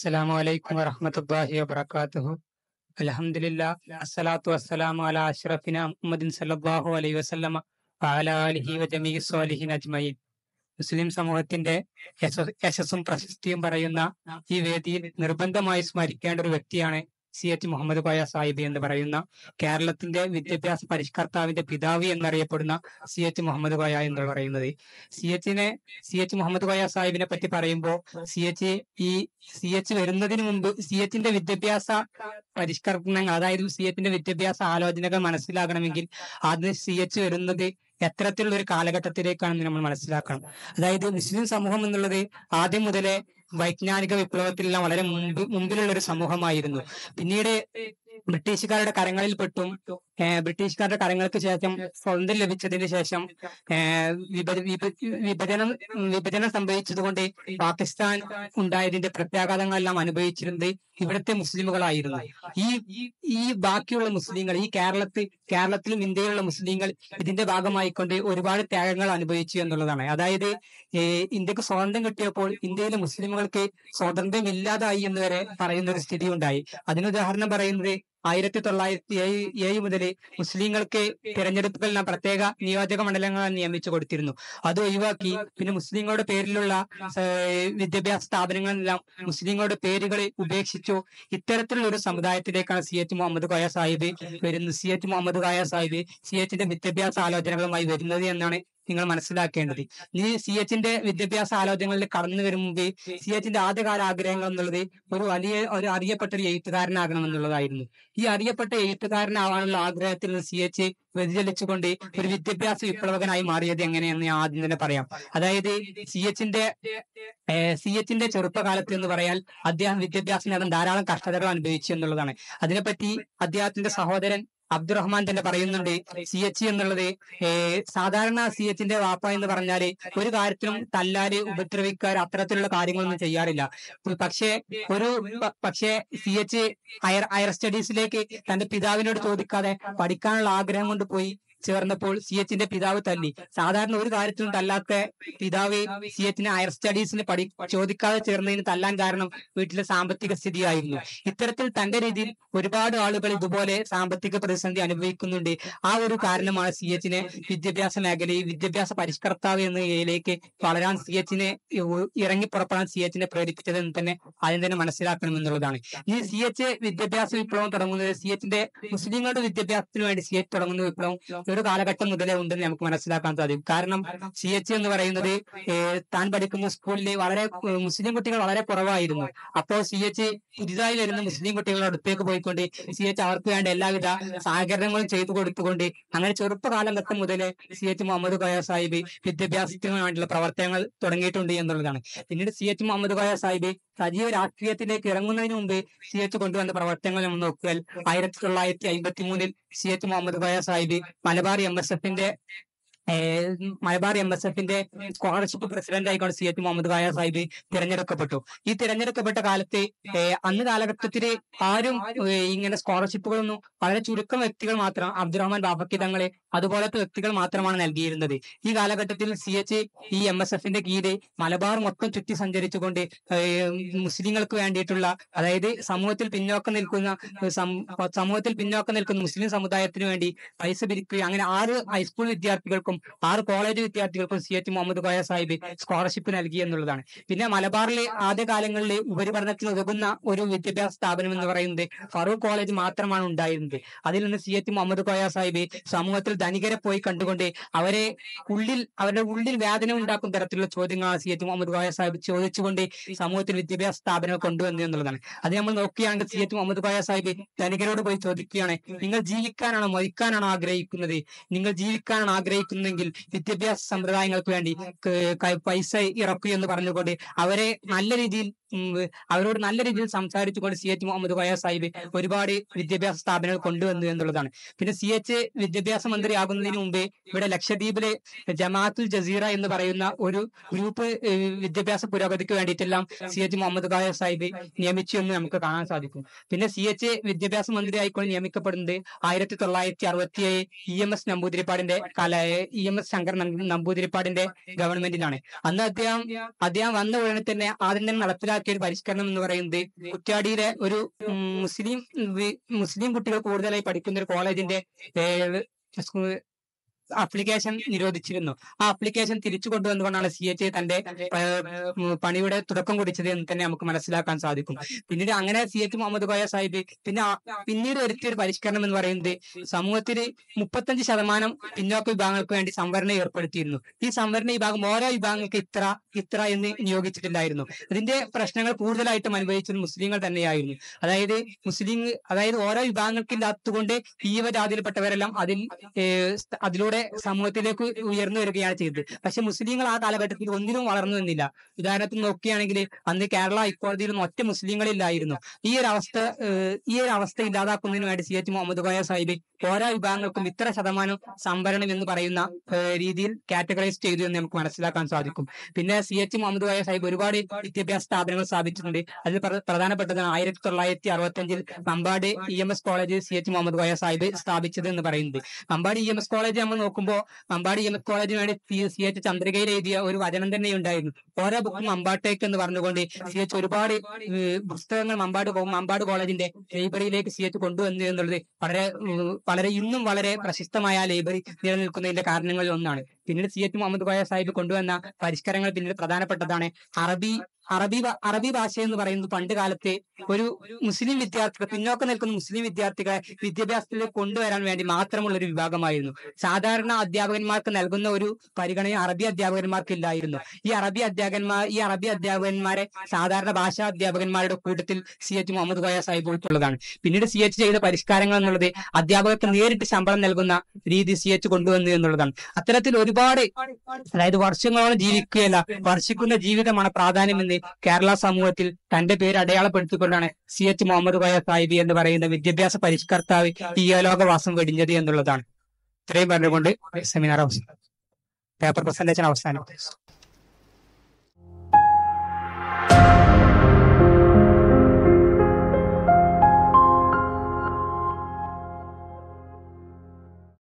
അസ്സലാമു അലൈക്കും വറഹ്മത്തുള്ളാഹി വബറകാതുഹു അൽഹംദുലില്ലാ അസ്സലാത്തു വസ്സലാമു അലാ അഷ്റഫിന മുഹമ്മദിൻ സല്ലല്ലാഹു അലൈഹി വസല്ലമ വഅലാ ആലിഹി വജമീഇ സ്വാലിഹീൻ അജ്മഈൻ മുസ്ലിം സമൂഹത്തിന്റെ യശ- യശസ്സും പ്രശസ്തിയും പറയുന്ന ഈ വേദിയിൽ നിർബന്ധമായി സ്മരിക്കേണ്ട ഒരു വ്യക്തിയാണ് സി എച്ച് മുഹമ്മദ് കോയ സാഹിബ് എന്ന് പറയുന്ന കേരളത്തിന്റെ വിദ്യാഭ്യാസ പരിഷ്കർത്താവിന്റെ പിതാവ് എന്നറിയപ്പെടുന്ന സി എച്ച് മുഹമ്മദ് കോയ എന്ന് പറയുന്നത് സി എച്ചിനെ സി എച്ച് മുഹമ്മദ് കോയ സാഹിബിനെ പറ്റി പറയുമ്പോൾ സി എച്ച് ഈ സി എച്ച് വരുന്നതിന് മുമ്പ് സി എച്ചിന്റെ വിദ്യാഭ്യാസ പരിഷ്കരണങ്ങൾ അതായത് സി എച്ചിന്റെ വിദ്യാഭ്യാസ ആലോചനകൾ മനസ്സിലാകണമെങ്കിൽ ആദ്യം സി എച്ച് വരുന്നത് എത്തരത്തിലുള്ള ഒരു കാലഘട്ടത്തിലേക്കാണെന്ന് നമ്മൾ മനസ്സിലാക്കണം അതായത് മുസ്ലിം സമൂഹം എന്നുള്ളത് ആദ്യം മുതലേ വൈജ്ഞാനിക വിപ്ലവത്തിലെല്ലാം വളരെ മുമ്പ് മുമ്പിലുള്ള ഒരു സമൂഹമായിരുന്നു പിന്നീട് ബ്രിട്ടീഷുകാരുടെ കരങ്ങളിൽ പെട്ടും ഏഹ് ബ്രിട്ടീഷുകാരുടെ കരങ്ങൾക്ക് ശേഷം സ്വതന്ത്രം ലഭിച്ചതിന് ശേഷം ഏഹ് വിഭജ- വിഭ- വിഭജനം വിഭജനം സംഭവിച്ചതുകൊണ്ട് പാകിസ്ഥാൻ ഉണ്ടായതിന്റെ പ്രത്യാഘാതങ്ങളെല്ലാം അനുഭവിച്ചിരുന്നത് ഇവിടുത്തെ മുസ്ലിമുകളായിരുന്നു ഈ ഈ ബാക്കിയുള്ള മുസ്ലിങ്ങൾ ഈ കേരളത്തിൽ കേരളത്തിലും ഇന്ത്യയിലുള്ള മുസ്ലിങ്ങൾ ഇതിന്റെ ഭാഗമായിക്കൊണ്ട് ഒരുപാട് ത്യാഗങ്ങൾ അനുഭവിച്ചു എന്നുള്ളതാണ് അതായത് ഏഹ് ഇന്ത്യക്ക് സ്വാതന്ത്ര്യം കിട്ടിയപ്പോൾ ഇന്ത്യയിലെ മുസ്ലിമുകൾക്ക് സ്വാതന്ത്ര്യം ഇല്ലാതായി എന്ന് വരെ പറയുന്ന ഒരു സ്ഥിതി ഉണ്ടായി അതിന് ഉദാഹരണം പറയുന്നത് ആയിരത്തി തൊള്ളായിരത്തി ഏഴ് ഏഴ് മുതൽ മുസ്ലിങ്ങൾക്ക് തിരഞ്ഞെടുപ്പുകളിൽ പ്രത്യേക നിയോജക മണ്ഡലങ്ങൾ നിയമിച്ചു കൊടുത്തിരുന്നു അത് ഒഴിവാക്കി പിന്നെ മുസ്ലിങ്ങളുടെ പേരിലുള്ള ഏഹ്, വിദ്യാഭ്യാസ സ്ഥാപനങ്ങളെല്ലാം മുസ്ലിങ്ങളുടെ പേരുകൾ ഉപേക്ഷിച്ചു ഇത്തരത്തിലുള്ള ഒരു സമുദായത്തിലേക്കാണ് സി എച്ച് മുഹമ്മദ് കോയ സാഹിബ് വരുന്നത് C H Muhammad Koya Sahib C എച്ചിന്റെ വിദ്യാഭ്യാസ ആലോചനകളുമായി വരുന്നത് എന്നാണ് നിങ്ങൾ മനസ്സിലാക്കേണ്ടത് ഈ സി എച്ചിന്റെ വിദ്യാഭ്യാസ ആലോചനകളിൽ കടന്നു വരും മുമ്പ് സി എച്ചിന്റെ ആദ്യകാല ആഗ്രഹങ്ങൾ എന്നുള്ളത് ഒരു വലിയ ഒരു അറിയപ്പെട്ട ഒരു എഴുത്തുകാരനാകണം എന്നുള്ളതായിരുന്നു ഈ അറിയപ്പെട്ട എഴുത്തുകാരനാവാനുള്ള ആഗ്രഹത്തിൽ നിന്ന് സി എച്ച് വ്യതിചലിച്ചുകൊണ്ട് ഒരു വിദ്യാഭ്യാസ വിപ്ലവകനായി മാറിയത് എങ്ങനെയെന്ന് ഞാൻ ആദ്യം തന്നെ പറയാം അതായത് സി എച്ചിന്റെ സി എച്ചിന്റെ ചെറുപ്പകാലത്ത് എന്ന് പറയാൽ അദ്ദേഹം വിദ്യാഭ്യാസ നേടാൻ ധാരാളം കഷ്ടതകൾ അനുഭവിച്ചു എന്നുള്ളതാണ് അതിനെപ്പറ്റി അദ്ദേഹത്തിന്റെ സഹോദരൻ അബ്ദുറഹ്മാൻ തന്നെ പറയുന്നുണ്ട് സി എച്ച് എന്നുള്ളത് ഏഹ് സാധാരണ സി എച്ചിന്റെ വാപ്പ എന്ന് പറഞ്ഞാല് ഒരു കാര്യത്തിലും തല്ലാല് ഉപദ്രവിക്കാർ അത്തരത്തിലുള്ള കാര്യങ്ങളൊന്നും ചെയ്യാറില്ല പക്ഷേ ഒരു പ- പക്ഷേ സി എച്ച് ഹയർ ഹയർ സ്റ്റഡീസിലേക്ക് തന്റെ പിതാവിനോട് ചോദിക്കാതെ പഠിക്കാനുള്ള ആഗ്രഹം കൊണ്ട് പോയി ചേർന്നപ്പോൾ സി എച്ചിന്റെ പിതാവ് തല്ലി സാധാരണ ഒരു കാര്യത്തിലും തല്ലാത്ത പിതാവ് സി എച്ചിന് ഹയർ സ്റ്റഡീസിന് പഠി ചോദിക്കാതെ ചേർന്നതിന് തല്ലാൻ കാരണം വീട്ടിലെ സാമ്പത്തിക സ്ഥിതിയായിരുന്നു ഇത്തരത്തിൽ തന്റെ രീതിയിൽ ഒരുപാട് ആളുകൾ ഇതുപോലെ സാമ്പത്തിക പ്രതിസന്ധി അനുഭവിക്കുന്നുണ്ട് ആ ഒരു കാരണമാണ് സി എച്ചിനെ വിദ്യാഭ്യാസ മേഖലയിൽ വിദ്യാഭ്യാസ പരിഷ്കർത്താവ് എന്ന നിലയിലേക്ക് വളരാൻ സി എച്ചിനെ ഇറങ്ങി പുറപ്പെടാൻ സി എച്ചിനെ പ്രേരിപ്പിച്ചത് എന്ന് തന്നെ ആദ്യം തന്നെ മനസ്സിലാക്കണം എന്നുള്ളതാണ് ഈ സി എച്ച് വിദ്യാഭ്യാസ വിപ്ലവം തുടങ്ങുന്നത് സി എച്ചിന്റെ മുസ്ലിങ്ങളുടെ വിദ്യാഭ്യാസത്തിന് വേണ്ടി സി എച്ച് തുടങ്ങുന്ന വിപ്ലവം ഒരു കാലഘട്ടം മുതലേ ഉണ്ടെന്ന് നമുക്ക് മനസ്സിലാക്കാൻ സാധിക്കും കാരണം സി എച്ച് എന്ന് പറയുന്നത് ഏഹ്, താൻ പഠിക്കുന്ന സ്കൂളിൽ വളരെ ഏഹ്, മുസ്ലിം കുട്ടികൾ വളരെ കുറവായിരുന്നു അപ്പോൾ സി എച്ച് പുതിയതായി വരുന്ന മുസ്ലിം കുട്ടികളുടെ അടുത്തേക്ക് പോയിക്കൊണ്ട് സി എച്ച് അവർക്ക് വേണ്ട എല്ലാവിധ സഹകരണങ്ങളും ചെയ്തു കൊടുത്തുകൊണ്ട് അങ്ങനെ ചെറുപ്പകാലഘട്ടം മുതലേ സി എച്ച് മുഹമ്മദ് കോയ സാഹിബ് വിദ്യാഭ്യാസത്തിന് വേണ്ടിയുള്ള പ്രവർത്തനങ്ങൾ തുടങ്ങിയിട്ടുണ്ട് എന്നുള്ളതാണ് പിന്നീട് സി എച്ച് മുഹമ്മദ് കോയ സാഹിബ് സജീവ രാഷ്ട്രീയത്തിലേക്ക് ഇറങ്ങുന്നതിന് മുമ്പ് സി എച്ച് കൊണ്ടുവന്ന പ്രവർത്തനങ്ങൾ നമ്മൾ നോക്കിയാൽ ആയിരത്തി തൊള്ളായിരത്തി അമ്പത്തി മൂന്നിൽ C H Muhammad Koya Sahib Malabar M S എഫിന്റെ ഏഹ് മലബാർ എം എസ് എഫിന്റെ സ്കോളർഷിപ്പ് പ്രസിഡന്റ് ആയിക്കൊണ്ട് സി എച്ച് മുഹമ്മദ് ഖായ സാഹിബ് തിരഞ്ഞെടുക്കപ്പെട്ടു ഈ തിരഞ്ഞെടുക്കപ്പെട്ട കാലത്ത് ഏഹ് അന്ന് കാലഘട്ടത്തില് ആരും ഏഹ് ഇങ്ങനെ സ്കോളർഷിപ്പുകളൊന്നും വളരെ ചുരുക്കം വ്യക്തികൾ മാത്രം അബ്ദുറഹ്മാൻ ബാബക്കി തങ്ങളെ അതുപോലത്തെ വ്യക്തികൾ മാത്രമാണ് നൽകിയിരുന്നത് ഈ കാലഘട്ടത്തിൽ സി എച്ച് ഈ എം എസ് എഫിന്റെ കീഴിൽ മലബാർ മൊത്തം ചുറ്റി സഞ്ചരിച്ചുകൊണ്ട് ഏഹ് മുസ്ലിങ്ങൾക്ക് വേണ്ടിയിട്ടുള്ള അതായത് സമൂഹത്തിൽ പിന്നോക്കം നിൽക്കുന്ന ഏഹ് സം- സമൂഹത്തിൽ പിന്നോക്കം നിൽക്കുന്ന മുസ്ലിം സമുദായത്തിന് വേണ്ടി പൈസ പിരിക്കുകയും അങ്ങനെ ആറ് ഹൈസ്കൂൾ വിദ്യാർത്ഥികൾക്കും ആറ് കോളേജ് വിദ്യാർത്ഥികൾക്കും C H Muhammad Koya Sahib scholarship നൽകി എന്നുള്ളതാണ് പിന്നെ മലബാറിലെ ആദ്യകാലങ്ങളിൽ ഉപരിപഠനത്തിന് ഉതകുന്ന ഒരു വിദ്യാഭ്യാസ സ്ഥാപനം എന്ന് പറയുന്നത് ഫറൂഖ് കോളേജ് മാത്രമാണ് ഉണ്ടായിരുന്നത് അതിൽ നിന്ന് സി എച്ച് മുഹമ്മദ് കോയ സാഹിബ് സമൂഹത്തിൽ ധനികരെ പോയി കണ്ടുകൊണ്ട് അവരെ ഉള്ളിൽ അവരുടെ ഉള്ളിൽ വേദന ഉണ്ടാക്കുന്ന തരത്തിലുള്ള ചോദ്യങ്ങളാണ് സി എച്ച് മുഹമ്മദ് കോയ സാഹിബ് ചോദിച്ചുകൊണ്ട് സമൂഹത്തിൽ വിദ്യാഭ്യാസ സ്ഥാപനങ്ങൾ കൊണ്ടുവന്നു എന്നുള്ളതാണ് അത് നമ്മൾ നോക്കുകയാണെങ്കിൽ സി എച്ച് മുഹമ്മദ് കോയ സാഹിബ് ധനികരോട് പോയി ചോദിക്കുകയാണ് നിങ്ങൾ ജീവിക്കാനാണോ മരിക്കാനാണോ ആഗ്രഹിക്കുന്നത് നിങ്ങൾ ജീവിക്കാനാണ് ആഗ്രഹിക്കുന്നതെങ്കിൽ വിദ്യാഭ്യാസ സമ്പ്രദായങ്ങൾക്ക് വേണ്ടി ക- ക- പൈസ ഇറക്കൂ എന്ന് പറഞ്ഞുകൊണ്ട് അവരെ നല്ല രീതിയിൽ ഉം, അവരോട് നല്ല രീതിയിൽ സംസാരിച്ചുകൊണ്ട് സി എച്ച് മുഹമ്മദ് കോയ സാഹിബ് ഒരുപാട് വിദ്യാഭ്യാസ സ്ഥാപനങ്ങൾ കൊണ്ടുവന്നു എന്നുള്ളതാണ് പിന്നെ സി എച്ച് വിദ്യാഭ്യാസ മന്ത്രി ആകുന്നതിന് മുമ്പേ ഇവിടെ ലക്ഷദ്വീപിലെ ജമാഅത്തുൽ ജസീറ എന്ന് പറയുന്ന ഒരു ഗ്രൂപ്പ് ഏഹ്, വിദ്യാഭ്യാസ പുരോഗതിക്ക് വേണ്ടിയിട്ടെല്ലാം സി എച്ച് മുഹമ്മദ് കോയ സാഹിബ് നിയമിച്ചു എന്ന് നമുക്ക് കാണാൻ സാധിക്കും പിന്നെ സി എച്ച് വിദ്യാഭ്യാസ മന്ത്രി ആയിക്കൊണ്ട് നിയമിക്കപ്പെടുന്നത് ആയിരത്തി തൊള്ളായിരത്തി അറുപത്തി ഏഴ് ഇ എം എസ് നമ്പൂതിരിപ്പാടിന്റെ കല ഇ എം എസ് ശങ്കർ നമ്പൂ- നമ്പൂതിരിപ്പാടിന്റെ ഗവൺമെന്റിലാണ് അന്ന് അദ്ദേഹം അദ്ദേഹം വന്ന ഉടനെ തന്നെ ആദ്യം തന്നെ നടപ്പിലാക്കിയ ഉണ്ടാക്കിയ ഒരു പരിഷ്കരണം എന്ന് പറയുന്നത് കുറ്റ്യാടിയിലെ ഒരു ഉം, മുസ്ലിം വി- മുസ്ലിം കുട്ടികൾ കൂടുതലായി പഠിക്കുന്ന ഒരു കോളേജിന്റെ ആപ്ലിക്കേഷൻ നിരോധിച്ചിരുന്നു ആ ആപ്ലിക്കേഷൻ തിരിച്ചു കൊണ്ടുവന്നുകൊണ്ടാണ് സി എച്ച് തന്റെ ഏഹ്, ഉം, പണിയുടെ തുടക്കം കുറിച്ചത് എന്ന് തന്നെ നമുക്ക് മനസ്സിലാക്കാൻ സാധിക്കും പിന്നീട് അങ്ങനെ സി എച്ച് മുഹമ്മദ് കോയ സാഹിബ് പിന്നെ ആ- പിന്നീട് വരുത്തിയ ഒരു പരിഷ്കരണം എന്ന് പറയുന്നത് സമൂഹത്തിൽ മുപ്പത്തഞ്ച് ശതമാനം പിന്നോക്ക വിഭാഗങ്ങൾക്ക് വേണ്ടി സംവരണം ഏർപ്പെടുത്തിയിരുന്നു ഈ സംവരണ വിഭാഗം ഓരോ വിഭാഗങ്ങൾക്ക് ഇത്ര ഇത്ര എന്ന് നിയോഗിച്ചിട്ടില്ലായിരുന്നു ഇതിന്റെ പ്രശ്നങ്ങൾ കൂടുതലായിട്ടും അനുഭവിച്ചത് മുസ്ലിങ്ങൾ തന്നെയായിരുന്നു അതായത് മുസ്ലിം അതായത് ഓരോ വിഭാഗങ്ങൾക്കില്ലാത്തതുകൊണ്ട് ജീവജാതിയിൽപ്പെട്ടവരെല്ലാം അതിൽ ഏഹ്, സ് അതിലൂടെ സമൂഹത്തിലേക്ക് ഉയർന്നു വരികയാണ് ചെയ്തത് പക്ഷെ മുസ്ലിങ്ങൾ ആ കാലഘട്ടത്തിൽ ഒന്നിനും വളർന്നു നിന്നില്ല ഉദാഹരണത്തിന് നോക്കുകയാണെങ്കിൽ അന്ന് കേരള ഹൈക്കോടതിയിൽ ഒന്നും ഒറ്റ മുസ്ലിങ്ങളില്ലായിരുന്നു ഈ ഒരു അവസ്ഥ ഏഹ്, ഈ ഒരു അവസ്ഥ ഇല്ലാതാക്കുന്നതിന് വേണ്ടി സി എച്ച് മുഹമ്മദ് കോയ സാഹിബ് ഓരോ വിഭാഗങ്ങൾക്കും ഇത്ര ശതമാനം സംവരണം എന്ന് പറയുന്ന ഏഹ്, രീതിയിൽ കാറ്റഗറൈസ് ചെയ്തു എന്ന് നമുക്ക് മനസ്സിലാക്കാൻ സാധിക്കും പിന്നെ സി എച്ച് മുഹമ്മദ് കോയ സാഹിബ് ഒരുപാട് വിദ്യാഭ്യാസ സ്ഥാപനങ്ങൾ സ്ഥാപിച്ചിട്ടുണ്ട് അതിൽ പ്ര- പ്രധാനപ്പെട്ടതാണ് ആയിരത്തി തൊള്ളായിരത്തി അറുപത്തി അഞ്ചിൽ Mampad E M S college C H Muhammad Koya Sahib സ്ഥാപിച്ചത് എന്ന് പറയുന്നത് Mampad E M S college നമ്മൾ നോക്കുമ്പോൾ മമ്പാട് ഇ എം എസ് കോളേജിന് വേണ്ടി സി എച്ച് ചന്ദ്രികയിൽ എഴുതിയ ഒരു വചനം തന്നെ ഉണ്ടായിരുന്നു ഓരോ ബുക്കും മമ്പാട്ടേക്ക് എന്ന് പറഞ്ഞുകൊണ്ട് സി എച്ച് ഒരുപാട് ഏഹ്, പുസ്തകങ്ങൾ മമ്പാട് കോ- മമ്പാട് കോളേജിന്റെ ലൈബ്രറിയിലേക്ക് സി എച്ച് കൊണ്ടുവന്നു എന്നുള്ളത് വളരെ ഉം, വളരെ ഇന്നും വളരെ പ്രശസ്തമായ ആ ലൈബ്രറി നിലനിൽക്കുന്നതിന്റെ കാരണങ്ങളിൽ ഒന്നാണ് പിന്നീട് സി എച്ച് മുഹമ്മദ് കോയ സാഹിബ് കൊണ്ടുവന്ന പരിഷ്കാരങ്ങൾ പിന്നീട് പ്രധാനപ്പെട്ടതാണ് അറബി അറബി ഭ- അറബി ഭാഷ എന്ന് പറയുന്നത് പണ്ട് കാലത്തെ ഒരു മുസ്ലിം വിദ്യാർത്ഥികൾ പിന്നോക്കം നിൽക്കുന്ന മുസ്ലിം വിദ്യാർത്ഥികളെ വിദ്യാഭ്യാസത്തിലേക്ക് കൊണ്ടുവരാൻ വേണ്ടി മാത്രമുള്ള ഒരു വിഭാഗമായിരുന്നു സാധാരണ അധ്യാപകന്മാർക്ക് നൽകുന്ന ഒരു പരിഗണന അറബി അധ്യാപകന്മാർക്ക് ഇല്ലായിരുന്നു ഈ അറബി അധ്യാപകന്മാർ ഈ അറബി അധ്യാപകന്മാരെ സാധാരണ ഭാഷാ അധ്യാപകന്മാരുടെ കൂട്ടത്തിൽ സി എച്ച് മുഹമ്മദ് കോയ സാഹിബ് ഉൾപ്പെട്ടുള്ളതാണ് പിന്നീട് സി എച്ച് ചെയ്ത പരിഷ്കാരങ്ങൾ എന്നുള്ളത് അധ്യാപകർക്ക് നേരിട്ട് ശമ്പളം നൽകുന്ന രീതി സി എച്ച് കൊണ്ടുവന്നു എന്നുള്ളതാണ് അത്തരത്തിൽ ഒരുപാട് അതായത് വർഷങ്ങളോളം ജീവിക്കുകയല്ല വർഷിക്കുന്ന ജീവിതമാണ് പ്രാധാന്യമെന്ന് കേരള സമൂഹത്തിൽ തന്റെ പേര് അടയാളപ്പെടുത്തിക്കൊണ്ടാണ് സി എച്ച് മുഹമ്മദ് കോയ സാഹിബി എന്ന് പറയുന്ന വിദ്യാഭ്യാസ പരിഷ്കർത്താവ് ഈ ലോകവാസം വെടിഞ്ഞത് എന്നുള്ളതാണ് ഇത്രയും പറഞ്ഞുകൊണ്ട് സെമിനാർ അവസാനം പേപ്പർ പ്രസന്റേഷൻ അവസാനം